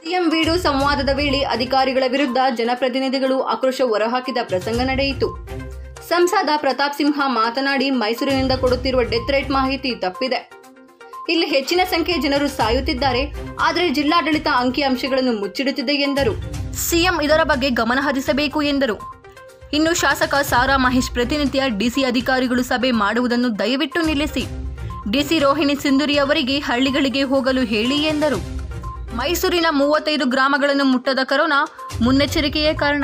CM video ಸಂವಾದದ ವೇಳೆ ಅಧಿಕಾರಿಗಳ ವಿರುದ್ಧ ಜನಪ್ರತಿನಿಧಿಗಳು ಆಕ್ರೋಶ ಹೊರಹಾಕಿದ ಪ್ರಸಂಗ ನಡೆಯಿತು ಸಂಸದ ಪ್ರತಾಪ್ ಸಿಂಹ ಮಾತನಾಡಿ ಮೈಸೂರಿನಿಂದ ಕೊಡುತ್ತಿರುವ ಡೆತ್ ರೇಟ್ ಮಾಹಿತಿ ತಪ್ಪಿದೆ ಇಲ್ಲಿ ಹೆಚ್ಚಿನ ಸಂಖ್ಯೆಯ ಜನರು ಸಾಯುತ್ತಿದ್ದಾರೆ ಆದರೆ ಜಿಲ್ಲಾಡಳಿತ ಅಂಕಿಅಂಶಗಳನ್ನು ಮುಚ್ಚಿಡುತ್ತಿದೆ ಎಂದರು ಸಿಎಂ ಇದರ ಬಗ್ಗೆ ಗಮನ ಹರಿಸಬೇಕು ಎಂದರು ಇನ್ನು ಶಾಸಕ ಸಾರಾ ಮಹೇಶ್ ಪ್ರತಿನಿತ್ಯ ಡಿಸಿ ಅಧಿಕಾರಿಗಳು ಸಭೆ ಮಾಡುವುದನ್ನು ದಯವಿಟ್ಟು ನಿಲ್ಲಿಸಿ ಡಿಸಿ ರೋಹಿಣಿ ಸಿಂಧುರಿ ಅವರಿಗೆ ಹಳ್ಳಿಗಳಿಗೆ ಹೋಗಲು ಹೇಳಿ ಎಂದರು ಮೈಸೂರಿನ ಮೂವತ್ತೈದು ಗ್ರಾಮಗಳನ್ನು ಮುಟ್ಟದ ಕರೋನಾ ಮುನ್ನೆಚ್ಚರಿಕೆಯೇ ಕಾರಣ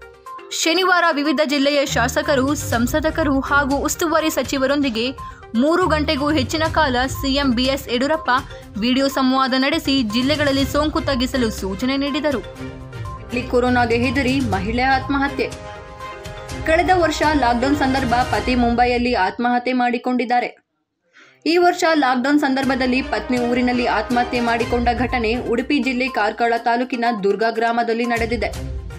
ಶನಿವಾರ ವಿವಿಧ ಜಿಲ್ಲೆಯ ಶಾಸಕರು ಸಂಸದಕರು ಹಾಗೂ ಉಸ್ತುವಾರಿ ಸಚಿವರೊಂದಿಗೆ ಮೂರು ಗಂಟೆಗೂ ಹೆಚ್ಚಿನ ಕಾಲ ಸಿಎಂ ಬಿಎಸ್ ಯಡಿಯೂರಪ್ಪ ವಿಡಿಯೋ ಸಂವಾದ ನಡೆಸಿ ಜಿಲ್ಲೆಗಳಲ್ಲಿ ಸೋಂಕು ತಗ್ಗಿಸಲು ಸೂಚನೆ ನೀಡಿದರು ಇಲ್ಲಿ ಕೊರೋನಾಗೆ ಹೆದರಿ ಮಹಿಳೆ ಆತ್ಮಹತ್ಯೆ ಕಳೆದ ವರ್ಷ ಲಾಕ್ಡೌನ್ ಸಂದರ್ಭ ಪತಿ ಮುಂಬೈಯಲ್ಲಿ ಆತ್ಮಹತ್ಯೆ ಮಾಡಿಕೊಂಡಿದ್ದಾರೆ ಈ ವರ್ಷ ಲಾಕ್ಡೌನ್ ಸಂದರ್ಭದಲ್ಲಿ ಪತ್ನಿ ಊರಿನಲ್ಲಿ ಆತ್ಮಹತ್ಯೆ ಮಾಡಿಕೊಂಡ ಘಟನೆ ಉಡುಪಿ ಜಿಲ್ಲೆ ಕಾರ್ಕಳ ತಾಲೂಕಿನ ದುರ್ಗಾ ಗ್ರಾಮದಲ್ಲಿ ನಡೆದಿದೆ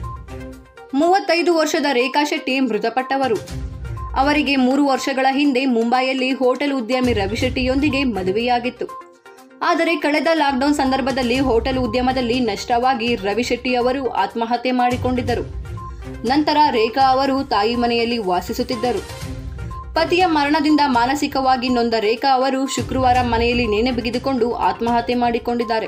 ಮೂವತ್ತೈದು ವರ್ಷದ ರೇಖಾ ಶೆಟ್ಟಿ ಮೃತಪಟ್ಟವರು ಅವರಿಗೆ ಮೂರು ವರ್ಷಗಳ ಹಿಂದೆ ಮುಂಬೈಯಲ್ಲಿ ಹೋಟೆಲ್ ಉದ್ಯಮಿ ರವಿ ಶೆಟ್ಟಿಯೊಂದಿಗೆ ಮದುವೆಯಾಗಿತ್ತು ಆದರೆ ಕಳೆದ ಲಾಕ್ಡೌನ್ ಸಂದರ್ಭದಲ್ಲಿ ಹೋಟೆಲ್ ಉದ್ಯಮದಲ್ಲಿ ನಷ್ಟವಾಗಿ ರವಿ ಶೆಟ್ಟಿ ಅವರು ಆತ್ಮಹತ್ಯೆ ಮಾಡಿಕೊಂಡಿದ್ದರು ನಂತರ ರೇಖಾ ಅವರು ತಾಯಿ ಮನೆಯಲ್ಲಿ ವಾಸಿಸುತ್ತಿದ್ದರು ಪತಿಯ ಮರಣದಿಂದ ಮಾನಸಿಕವಾಗಿ ನೊಂದ ರೇಖಾ ಅವರು ಶುಕ್ರವಾರ ಮನೆಯಲ್ಲಿ ನೇಣು ಬಿಗಿದುಕೊಂಡು ಆತ್ಮಹತ್ಯೆ ಮಾಡಿಕೊಂಡಿದ್ದಾರೆ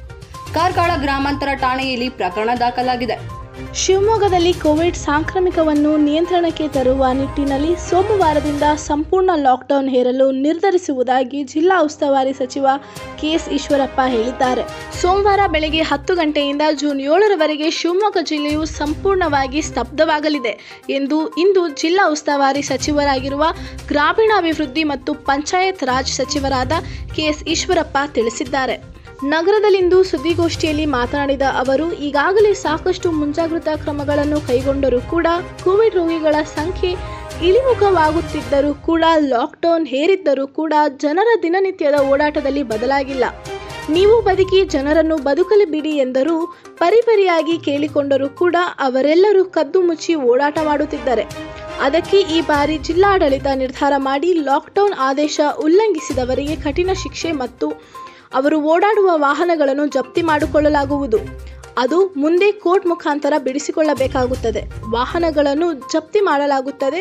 ಕಾರ್ಕಳ ಗ್ರಾಮಾಂತರ ಠಾಣೆಯಲ್ಲಿ ಪ್ರಕರಣ ದಾಖಲಾಗಿದೆ ಶಿವಮೊಗ್ಗದಲ್ಲಿ ಕೋವಿಡ್ ಸಾಂಕ್ರಾಮಿಕವನ್ನು ನಿಯಂತ್ರಣಕ್ಕೆ ತರುವ ನಿಟ್ಟಿನಲ್ಲಿ ಸೋಮವಾರದಿಂದ ಸಂಪೂರ್ಣ ಲಾಕ್ಡೌನ್ ಹೇರಲು ನಿರ್ಧರಿಸುವುದಾಗಿ ಜಿಲ್ಲಾ ಉಸ್ತುವಾರಿ ಸಚಿವ ಕೆಎಸ್ ಈಶ್ವರಪ್ಪ ಹೇಳಿದ್ದಾರೆ ಸೋಮವಾರ ಬೆಳಗ್ಗೆ ಹತ್ತು ಗಂಟೆಯಿಂದ ಜೂನ್ ಏಳರವರೆಗೆ ಶಿವಮೊಗ್ಗ ಜಿಲ್ಲೆಯು ಸಂಪೂರ್ಣವಾಗಿ ಸ್ತಬ್ಧವಾಗಲಿದೆ ಎಂದು ಇಂದು ಜಿಲ್ಲಾ ಉಸ್ತುವಾರಿ ಸಚಿವರಾಗಿರುವ ಗ್ರಾಮೀಣಾಭಿವೃದ್ಧಿ ಮತ್ತು ಪಂಚಾಯತ್ ರಾಜ್ ಸಚಿವರಾದ ಕೆಎಸ್ ಈಶ್ವರಪ್ಪ ತಿಳಿಸಿದ್ದಾರೆ ನಗರದಲ್ಲಿಂದು ಸುದ್ದಿಗೋಷ್ಠಿಯಲ್ಲಿ ಮಾತನಾಡಿದ ಅವರು ಈಗಾಗಲೇ ಸಾಕಷ್ಟು ಮುಂಜಾಗ್ರತಾ ಕ್ರಮಗಳನ್ನು ಕೈಗೊಂಡರೂ ಕೂಡ ಕೋವಿಡ್ ರೋಗಿಗಳ ಸಂಖ್ಯೆ ಇಳಿಮುಖವಾಗುತ್ತಿದ್ದರೂ ಕೂಡ ಲಾಕ್ಡೌನ್ ಹೇರಿದ್ದರೂ ಕೂಡ ಜನರ ದಿನನಿತ್ಯದ ಓಡಾಟದಲ್ಲಿ ಬದಲಾಗಿಲ್ಲ ನೀವು ಬದುಕಿ ಜನರನ್ನು ಬದುಕಲು ಬಿಡಿ ಎಂದರೂ ಪರಿಪರಿಯಾಗಿ ಕೇಳಿಕೊಂಡರೂ ಕೂಡ ಅವರೆಲ್ಲರೂ ಕದ್ದು ಮುಚ್ಚಿ ಓಡಾಟ ಮಾಡುತ್ತಿದ್ದಾರೆ ಅದಕ್ಕೆ ಈ ಬಾರಿ ಜಿಲ್ಲಾಡಳಿತ ನಿರ್ಧಾರ ಮಾಡಿ ಲಾಕ್ಡೌನ್ ಆದೇಶ ಉಲ್ಲಂಘಿಸಿದವರಿಗೆ ಕಠಿಣ ಶಿಕ್ಷೆ ಮತ್ತು ಅವರು ಓಡಾಡುವ ವಾಹನಗಳನ್ನು ಜಪ್ತಿ ಮಾಡಿಕೊಳ್ಳಲಾಗುವುದು ಅದು ಮುಂದೆ ಕೋರ್ಟ್ ಮುಖಾಂತರ ಬಿಡಿಸಿಕೊಳ್ಳಬೇಕಾಗುತ್ತದೆ ವಾಹನಗಳನ್ನು ಜಪ್ತಿ ಮಾಡಲಾಗುತ್ತದೆ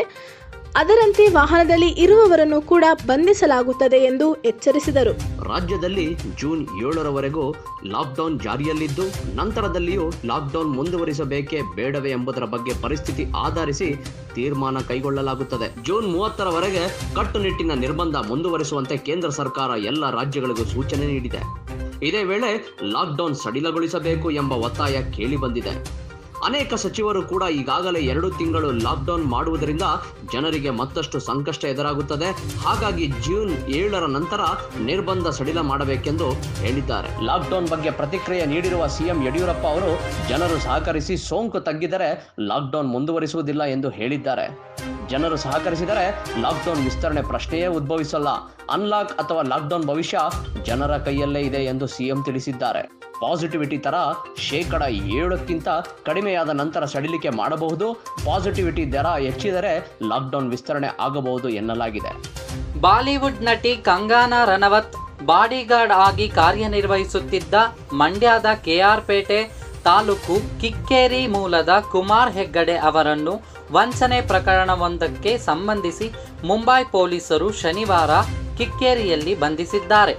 ಅದರಂತೆ ವಾಹನದಲ್ಲಿ ಇರುವವರನ್ನು ಕೂಡ ಬಂಧಿಸಲಾಗುತ್ತದೆ ಎಂದು ಎಚ್ಚರಿಸಿದರು ರಾಜ್ಯದಲ್ಲಿ ಜೂನ್ ಏಳರವರೆಗೂ ಲಾಕ್ಡೌನ್ ಜಾರಿಯಲ್ಲಿದ್ದು ನಂತರದಲ್ಲಿಯೂ ಲಾಕ್ಡೌನ್ ಮುಂದುವರಿಸಬೇಕೇ ಬೇಡವೇ ಎಂಬುದರ ಬಗ್ಗೆ ಪರಿಸ್ಥಿತಿ ಆಧರಿಸಿ ತೀರ್ಮಾನ ಕೈಗೊಳ್ಳಲಾಗುತ್ತದೆ ಜೂನ್ ಮೂವತ್ತರವರೆಗೆ ಕಟ್ಟುನಿಟ್ಟಿನ ನಿರ್ಬಂಧ ಮುಂದುವರಿಸುವಂತೆ ಕೇಂದ್ರ ಸರ್ಕಾರ ಎಲ್ಲ ರಾಜ್ಯಗಳಿಗೂ ಸೂಚನೆ ನೀಡಿದೆ ಇದೇ ವೇಳೆ ಲಾಕ್ಡೌನ್ ಸಡಿಲಗೊಳಿಸಬೇಕು ಎಂಬ ಒತ್ತಾಯ ಕೇಳಿಬಂದಿದೆ ಅನೇಕ ಸಚಿವರು ಕೂಡ ಈಗಾಗಲೇ ಎರಡು ತಿಂಗಳು ಲಾಕ್ಡೌನ್ ಮಾಡುವುದರಿಂದ ಜನರಿಗೆ ಮತ್ತಷ್ಟು ಸಂಕಷ್ಟ ಎದುರಾಗುತ್ತದೆ ಹಾಗಾಗಿ ಜೂನ್ ಏಳರ ನಂತರ ನಿರ್ಬಂಧ ಸಡಿಲ ಮಾಡಬೇಕೆಂದು ಹೇಳಿದ್ದಾರೆ ಲಾಕ್ಡೌನ್ ಬಗ್ಗೆ ಪ್ರತಿಕ್ರಿಯೆ ನೀಡಿರುವ ಸಿಎಂ ಯಡಿಯೂರಪ್ಪ ಅವರು ಜನರು ಸಹಕರಿಸಿ ಸೋಂಕು ತಗ್ಗಿದರೆ ಲಾಕ್ಡೌನ್ ಮುಂದುವರಿಸುವುದಿಲ್ಲ ಎಂದು ಹೇಳಿದ್ದಾರೆ ಜನರು ಸಹಕರಿಸಿದರೆ ಲಾಕ್ಡೌನ್ ವಿಸ್ತರಣೆ ಪ್ರಶ್ನೆಯೇ ಉದ್ಭವಿಸಲ್ಲ ಅನ್ಲಾಕ್ ಅಥವಾ ಲಾಕ್ಡೌನ್ ಭವಿಷ್ಯ ಜನರ ಕೈಯಲ್ಲೇ ಇದೆ ಎಂದು ಸಿಎಂ ತಿಳಿಸಿದ್ದಾರೆ ಪಾಸಿಟಿವಿಟಿ ತರ ಶೇಕಡ ಏಳಕ್ಕಿಂತ ಕಡಿಮೆಯಾದ ನಂತರ ಸಡಿಲಿಕೆ ಮಾಡಬಹುದು ಪಾಸಿಟಿವಿಟಿ ದರ ಹೆಚ್ಚಿದರೆ ಲಾಕ್ಡೌನ್ ವಿಸ್ತರಣೆ ಆಗಬಹುದು ಎನ್ನಲಾಗಿದೆ ಬಾಲಿವುಡ್ ನಟಿ ಕಂಗಾನಾ ರನವತ್ ಬಾಡಿಗಾರ್ಡ್ ಆಗಿ ಕಾರ್ಯನಿರ್ವಹಿಸುತ್ತಿದ್ದ ಮಂಡ್ಯದ ಕೆಆರ್ ಪೇಟೆ ತಾಲೂಕು ಕಿಕ್ಕೇರಿ ಮೂಲದ ಕುಮಾರ್ ಹೆಗ್ಗಡೆ ಅವರನ್ನು ವಂಚನೆ ಪ್ರಕರಣವೊಂದಕ್ಕೆ ಸಂಬಂಧಿಸಿ ಮುಂಬೈ ಪೊಲೀಸರು ಶನಿವಾರ ಕಿಕ್ಕೇರಿಯಲ್ಲಿ ಬಂಧಿಸಿದ್ದಾರೆ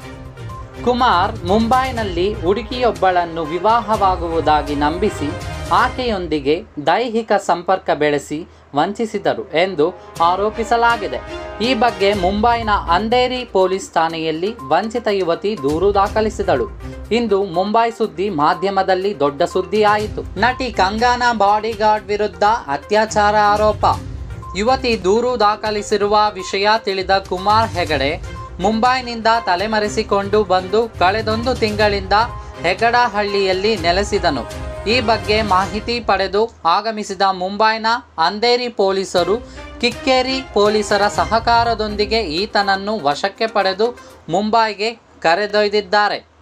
ಕುಮಾರ್ ಮುಂಬೈನಲ್ಲಿ ಹುಡುಗಿಯೊಬ್ಬಳನ್ನು ವಿವಾಹವಾಗುವುದಾಗಿ ನಂಬಿಸಿ ಆಕೆಯೊಂದಿಗೆ ದೈಹಿಕ ಸಂಪರ್ಕ ಬೆಳೆಸಿ ವಂಚಿಸಿದರು ಎಂದು ಆರೋಪಿಸಲಾಗಿದೆ ಈ ಬಗ್ಗೆ ಮುಂಬೈನ ಅಂಧೇರಿ ಪೊಲೀಸ್ ಠಾಣೆಯಲ್ಲಿ ವಂಚಿತ ಯುವತಿ ದೂರು ದಾಖಲಿಸಿದಳು ಇಂದು ಮುಂಬೈ ಸುದ್ದಿ ಮಾಧ್ಯಮದಲ್ಲಿ ದೊಡ್ಡ ಸುದ್ದಿಯಾಯಿತು ನಟಿ ಕಂಗಾನಾ ಬಾಡಿಗಾರ್ಡ್ ವಿರುದ್ಧ ಅತ್ಯಾಚಾರ ಆರೋಪ ಯುವತಿ ದೂರು ದಾಖಲಿಸಿರುವ ವಿಷಯ ತಿಳಿದ ಕುಮಾರ್ ಹೆಗಡೆ ಮುಂಬೈನಿಂದ ತಲೆಮರೆಸಿಕೊಂಡು ಬಂದು ಕಳೆದೊಂದು ತಿಂಗಳಿಂದ ಹೆಗಡಹಳ್ಳಿಯಲ್ಲಿ ನೆಲೆಸಿದನು ಈ ಬಗ್ಗೆ ಮಾಹಿತಿ ಪಡೆದು ಆಗಮಿಸಿದ ಮುಂಬೈನ ಅಂಧೇರಿ ಪೊಲೀಸರು ಕಿಕ್ಕೇರಿ ಪೊಲೀಸರ ಸಹಕಾರದೊಂದಿಗೆ ಈತನನ್ನು ವಶಕ್ಕೆ ಪಡೆದು ಮುಂಬೈಗೆ ಕರೆದೊಯ್ದಿದ್ದಾರೆ